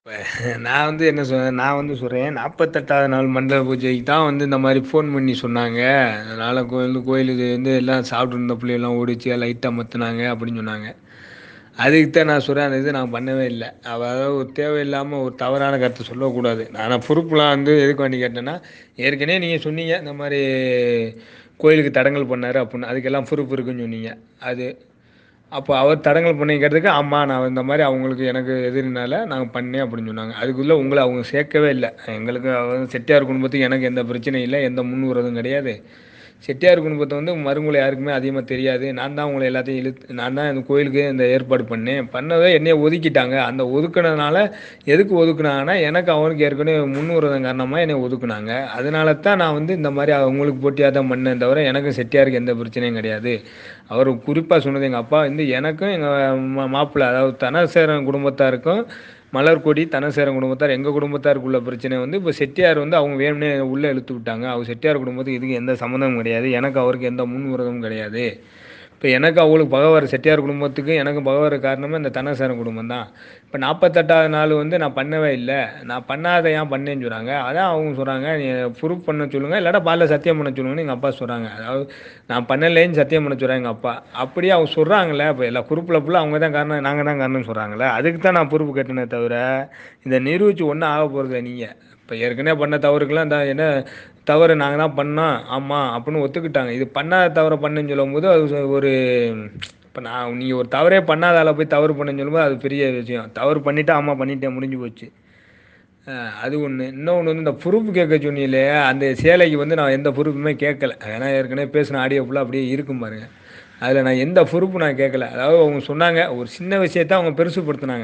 இப்ப நான் வந்து என்ன சொன்னேன் நான் வந்து சொல்றேன் நாற்பத்தெட்டாவது நாள் மண்டல பூஜைக்கு தான் வந்து இந்த மாதிரி ஃபோன் பண்ணி சொன்னாங்க அதனால் வந்து கோயிலுக்கு வந்து எல்லாம் சாப்பிட்டு இருந்த பிள்ளைகள்லாம் ஓடிச்சு லைட்டை அமத்துனாங்க அப்படின்னு சொன்னாங்க அதுக்கு தான் நான் சொல்கிறேன் அந்த இது நான் பண்ணவே இல்லை அதாவது ஒரு தேவையில்லாமல் ஒரு தவறான கருத்தை சொல்லக்கூடாது நான் பொறுப்புலாம் வந்து எதுக்கு வேண்டி கேட்டேன்னா ஏற்கனவே நீங்கள் சொன்னீங்க இந்த மாதிரி கோயிலுக்கு தடங்கல் பண்ணார் அப்படின்னு அதுக்கெல்லாம் பொறுப்பு இருக்குன்னு சொன்னீங்க அது அப்போ அவர் தடங்கல் பண்ணிக்கிறதுக்கு ஆமாம் நான் இந்த மாதிரி அவங்களுக்கு எனக்கு எதிரினால நாங்கள் பண்ணேன் அப்படின்னு சொன்னாங்க அதுக்குள்ளே உங்களை அவங்க சேர்க்கவே இல்லை எங்களுக்கு அவங்க செட்டியார் குடும்பத்துக்கு எனக்கு எந்த பிரச்சனையும் இல்லை எந்த முன் வரதும் கிடையாது செட்டியார் குடும்பத்தை வந்து மருமகளை யாருக்குமே அதிகமாக தெரியாது நான் தான் உங்களை எல்லாத்தையும் இழுத்து நான் தான் இந்த கோயிலுக்கு இந்த ஏற்பாடு பண்ணேன் பண்ணதை என்னைய ஒதுக்கிட்டாங்க அந்த ஒதுக்குனதுனால எதுக்கு ஒதுக்குனாங்கன்னா எனக்கு அவனுக்கு ஏற்கனவே முன்னுறதன் காரணமாக என்னை ஒதுக்குனாங்க அதனால தான் நான் வந்து இந்த மாதிரி அவங்களுக்கு போட்டியாக தான் பண்ணேன் தவிர எனக்கு செட்டியாருக்கு எந்த பிரச்சனையும் கிடையாது அவர் குறிப்பாக சொன்னது எங்கள் அப்பா வந்து எனக்கும் எங்கள் மா மாப்பிள்ளை அதாவது தனசேரன் குடும்பத்தாருக்கும் மலர்கொடி தனசேரன் குடும்பத்தார் எங்கள் குடும்பத்தாருக்குள்ள பிரச்சனை வந்து இப்போ செட்டியார் வந்து அவங்க வேணும்னே உள்ளே இழுத்து விட்டாங்க அவங்க செட்டியார் குடும்பத்துக்கு இதுக்கு எந்த சம்மந்தமும் கிடையாது எனக்கு அவருக்கு எந்த முன் விரோதமும் கிடையாது இப்போ எனக்கு அவங்களுக்கு பகவார் செட்டியார் குடும்பத்துக்கு எனக்கு பகவார் காரணமே இந்த தனசேரன் குடும்பம் தான் இப்போ நாற்பத்தெட்டாவது நாள் வந்து நான் பண்ணவே இல்லை நான் பண்ணாத ஏன் பண்ணேன்னு சொல்கிறாங்க அதான் அவங்க சொல்கிறாங்க நீ ப்ரூஃப் பண்ண சொல்லுங்கள் இல்லாட்டா பாலில் சத்தியம் பண்ண சொல்லுங்கன்னு எங்கள் அப்பா சொல்கிறாங்க அதாவது நான் பண்ணலேன்னு சத்தியம் பண்ண சொல்கிறேன் எங்கள் அப்பா அப்படியே அவங்க சொல்கிறாங்களே இப்போ எல்லா குரூப்பில் ஃபுல்லாக அவங்க தான் காரணம் நாங்கள் தான் காரணம்னு சொல்கிறாங்களே அதுக்கு தான் நான் பொறுப்பு கட்டினே தவிர இதை நிரூபித்து ஒன்றும் ஆக போகிறது நீங்கள் இப்போ ஏற்கனவே பண்ண தவறுக்கெல்லாம் இந்த என்ன தவறு நாங்கள் தான் பண்ணோம் ஆமாம் அப்படின்னு ஒத்துக்கிட்டாங்க இது பண்ணாத தவறை பண்ணுன்னு சொல்லும்போது அது ஒரு இப்போ நான் நீங்கள் ஒரு தவறே பண்ணாத ஆளை போய் தவறு பண்ணுன்னு சொல்லும்போது அது பெரிய விஷயம் தவறு பண்ணிவிட்டு ஆமாம் பண்ணிட்டேன் முடிஞ்சு போச்சு அது ஒன்று இன்னொன்று வந்து இந்த ப்ரூஃப் கேட்க சொன்னீங்களே அந்த சேலைக்கு வந்து நான் எந்த ப்ரூஃபுமே கேட்கல ஏன்னா ஏற்கனவே பேசின ஆடியோ ஃபுல்லாக அப்படியே இருக்கும் பாருங்க அதில் நான் எந்த ப்ரூஃப் நான் கேட்கல அதாவது அவங்க சொன்னாங்க ஒரு சின்ன விஷயத்த அவங்க பெருசுப்படுத்தினாங்க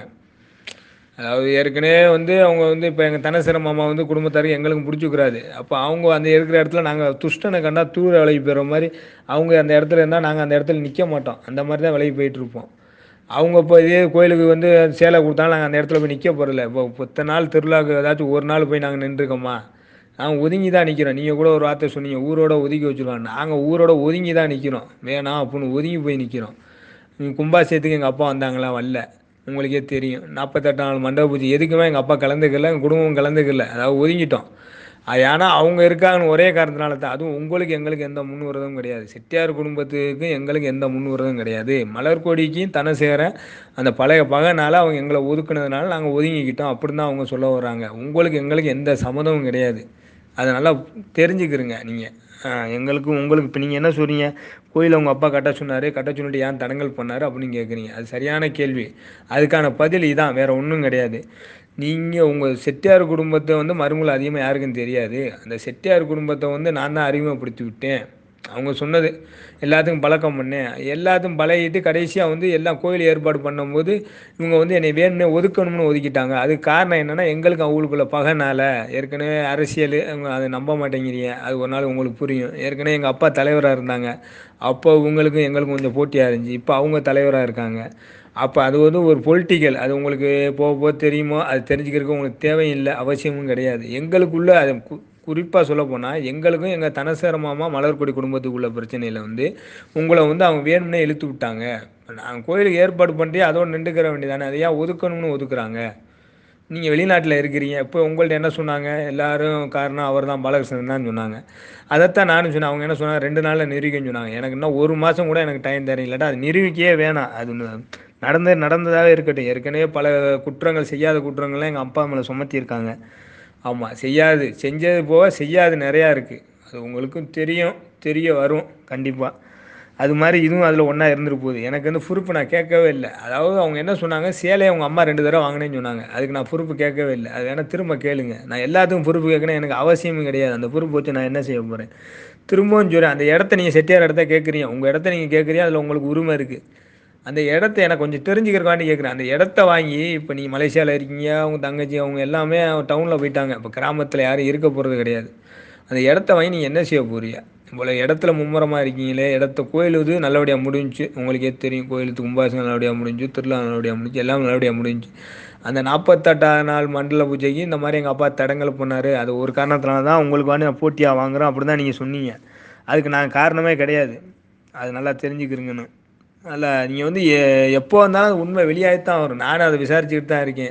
அதாவது ஏற்கனவே வந்து அவங்க வந்து இப்போ எங்கள் தனசேர மாமா வந்து குடும்பத்தாருக்கு எங்களுக்கு பிடிச்சிக்கிறாது அப்போ அவங்க அந்த இருக்கிற இடத்துல நாங்கள் துஷ்டனை கண்டா தூர விலகி போயிடுற மாதிரி அவங்க அந்த இடத்துல இருந்தால் நாங்கள் அந்த இடத்துல நிற்க மாட்டோம் அந்த மாதிரி தான் விலகி போயிட்டுருப்போம் அவங்க இப்போ இதே கோயிலுக்கு வந்து சேலை கொடுத்தாலும் நாங்கள் அந்த இடத்துல போய் நிற்க போகிறதில்ல இப்போ பத்து நாள் திருவிழாவுக்கு ஏதாச்சும் ஒரு நாள் போய் நாங்கள் நின்றுருக்கோமா நாங்கள் ஒதுங்கி தான் நிற்கிறோம் நீங்கள் கூட ஒரு வார்த்தை சொன்னீங்க ஊரோட ஒதுக்கி வச்சுருவோம் நாங்கள் ஊரோட ஒதுங்கி தான் நிற்கிறோம் வேணாம் அப்படின்னு ஒதுங்கி போய் நிற்கிறோம் கும்பாசியத்துக்கு எங்கள் அப்பா வந்தாங்களா வரல உங்களுக்கே தெரியும் நாற்பத்தெட்டு நாள் மண்டப பூஜை எதுக்குமே எங்கள் அப்பா கலந்துக்கல எங்கள் குடும்பம் கலந்துக்கல அதாவது ஒதுங்கிட்டோம் அது ஏன்னா அவங்க இருக்காங்கன்னு ஒரே காரணத்தினால தான் அதுவும் உங்களுக்கு எங்களுக்கு எந்த முன் விரதமும் கிடையாது செட்டியார் குடும்பத்துக்கு எங்களுக்கு எந்த முன் விரதமும் கிடையாது மலர்கொடிக்கும் தன சேர அந்த பழைய பகைனால அவங்க எங்களை ஒதுக்குனதுனால நாங்கள் ஒதுங்கிக்கிட்டோம் அப்படின்னு தான் அவங்க சொல்ல வர்றாங்க உங்களுக்கு எங்களுக்கு எந்த சம்மதமும் கிடையாது அதை நல்லா தெரிஞ்சுக்கிறங்க நீங்கள் எங்களுக்கும் உங்களுக்கு இப்போ நீங்கள் என்ன சொல்கிறீங்க கோயிலை உங்கள் அப்பா கட்ட சொன்னார் கட்ட சொல்லிட்டு ஏன் தடங்கல் பண்ணார் அப்படின்னு கேட்குறீங்க அது சரியான கேள்வி அதுக்கான பதில் இதான் வேறு ஒன்றும் கிடையாது நீங்கள் உங்கள் செட்டியார் குடும்பத்தை வந்து மருமகள் அதிகமாக யாருக்கும் தெரியாது அந்த செட்டியார் குடும்பத்தை வந்து நான் தான் அறிமுகப்படுத்தி விட்டேன் அவங்க சொன்னது எல்லாத்துக்கும் பழக்கம் பண்ணேன் எல்லாத்துக்கும் பழகிட்டு கடைசியாக வந்து எல்லாம் கோயில் ஏற்பாடு பண்ணும்போது இவங்க வந்து என்னை வேணும்னே ஒதுக்கணும்னு ஒதுக்கிட்டாங்க அதுக்கு காரணம் என்னென்னா எங்களுக்கு அவங்களுக்குள்ள பகைனால ஏற்கனவே அரசியல் அவங்க அதை நம்ப மாட்டேங்கிறீங்க அது ஒரு நாள் உங்களுக்கு புரியும் ஏற்கனவே எங்கள் அப்பா தலைவராக இருந்தாங்க அப்போ உங்களுக்கும் எங்களுக்கும் கொஞ்சம் போட்டியாக இருந்துச்சு இப்போ அவங்க தலைவராக இருக்காங்க அப்போ அது வந்து ஒரு பொலிட்டிக்கல் அது உங்களுக்கு போக போக தெரியுமோ அது தெரிஞ்சுக்கிறதுக்கு உங்களுக்கு தேவையில்லை அவசியமும் கிடையாது எங்களுக்குள்ளே அது குறிப்பாக சொல்ல போனால் எங்களுக்கும் எங்கள் தனசேர மாமா மலர்கொடி குடும்பத்துக்குள்ள பிரச்சனையில் வந்து உங்களை வந்து அவங்க வேணும்னே இழுத்து விட்டாங்க நாங்கள் கோயிலுக்கு ஏற்பாடு பண்ணி அதோடு நின்றுக்கிற வேண்டியதானே அதை ஏன் ஒதுக்கணும்னு ஒதுக்குறாங்க நீங்கள் வெளிநாட்டில் இருக்கிறீங்க இப்போ உங்கள்ட்ட என்ன சொன்னாங்க எல்லோரும் காரணம் அவர் தான் பாலகிருஷ்ணன் தான் சொன்னாங்க அதைத்தான் நானும் சொன்னேன் அவங்க என்ன சொன்னாங்க ரெண்டு நாளில் நிரூபிக்கன்னு சொன்னாங்க எனக்கு இன்னும் ஒரு மாதம் கூட எனக்கு டைம் தரேன் இல்லாட்டா அது நிரூபிக்கவே வேணாம் அது நடந்து நடந்ததாக இருக்கட்டும் ஏற்கனவே பல குற்றங்கள் செய்யாத குற்றங்கள்லாம் எங்கள் அப்பா மேலே சுமத்தியிருக்காங்க ஆமாம் செய்யாது செஞ்சது போக செய்யாது நிறையா இருக்குது அது உங்களுக்கும் தெரியும் தெரிய வரும் கண்டிப்பாக அது மாதிரி இதுவும் அதில் ஒன்றா இருந்துட்டு போகுது எனக்கு வந்து பொறுப்பு நான் கேட்கவே இல்லை அதாவது அவங்க என்ன சொன்னாங்க சேலையை அவங்க அம்மா ரெண்டு தடவை வாங்கினேன்னு சொன்னாங்க அதுக்கு நான் பொறுப்பு கேட்கவே இல்லை அது வேணால் திரும்ப கேளுங்க நான் எல்லாத்துக்கும் பொறுப்பு கேட்கணும் எனக்கு அவசியமும் கிடையாது அந்த பொறுப்பு வச்சு நான் என்ன செய்ய போகிறேன் திரும்பவும் சொல்கிறேன் அந்த இடத்த நீங்கள் செட்டியார் இடத்த கேட்குறீங்க உங்கள் இடத்த நீங்கள் கேட்குறீங்க அதில் உங்களுக்கு உரிமை இருக்குது அந்த இடத்த எனக்கு கொஞ்சம் தெரிஞ்சுக்கிறக்காண்டி கேட்குறேன் அந்த இடத்த வாங்கி இப்போ நீங்கள் மலேசியாவில் இருக்கீங்க அவங்க தங்கச்சி அவங்க எல்லாமே டவுனில் போயிட்டாங்க இப்போ கிராமத்தில் யாரும் இருக்க போகிறது கிடையாது அந்த இடத்த வாங்கி நீங்கள் என்ன செய்ய போறீங்க இவ்வளோ இடத்துல மும்முரமாக இருக்கீங்களே இடத்த கோயில் இது நல்லபடியாக முடிஞ்சு உங்களுக்கே தெரியும் கோயிலுக்கு கும்பாசம் நல்லபடியாக முடிஞ்சு திருவிழா நல்லபடியாக முடிஞ்சு எல்லாம் நல்லபடியாக முடிஞ்சு அந்த நாற்பத்தெட்டாவது நாள் மண்டல பூஜைக்கு இந்த மாதிரி எங்கள் அப்பா தடங்கல் பண்ணார் அது ஒரு காரணத்தினால தான் உங்களுக்கு வந்து நான் போட்டியாக வாங்குகிறோம் அப்படி தான் நீங்கள் சொன்னீங்க அதுக்கு நான் காரணமே கிடையாது அது நல்லா தெரிஞ்சுக்கிறங்கன்னு அதில் நீங்கள் வந்து எ எப்போ வந்தாலும் உண்மை வெளியாகி தான் வரும் நானும் அதை விசாரிச்சுக்கிட்டு தான் இருக்கேன்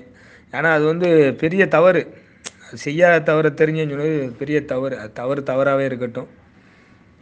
ஏன்னா அது வந்து பெரிய தவறு செய்யாத தவற தெரிஞ்சேன்னு சொன்னது பெரிய தவறு அது தவறு தவறாகவே இருக்கட்டும்